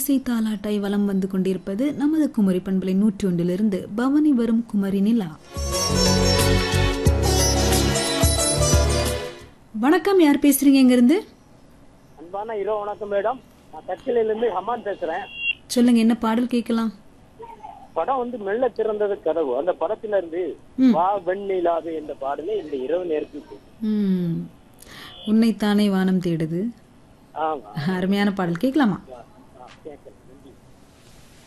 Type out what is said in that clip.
இசை தாலாட்டாய் வலம் வந்து கொண்டிருப்பது நமது குமரி பண்பலை நூற்றி ஒன்றிலிருந்து பவனி வரும் குமரி நிலா வணக்கம் யார் பேசுறீங்க இங்க இருந்து அன்பான இரவு வணக்கம் மேடம் நான் தற்கொலையில இருந்து ஹமான் பேசுறேன் சொல்லுங்க என்ன பாடல் கேட்கலாம் படம் வந்து மெல்ல திறந்தது கதவு அந்த படத்துல இருந்து ம். வா வெண்ணிலாவே என்ற பாடலே இந்த இரவு நேரத்துக்கு ம் உன்னைத்தானே வானம் தேடுது ஆமா அருமையான பாடல் கேட்கலாமா ஆ, கேட்கலாம்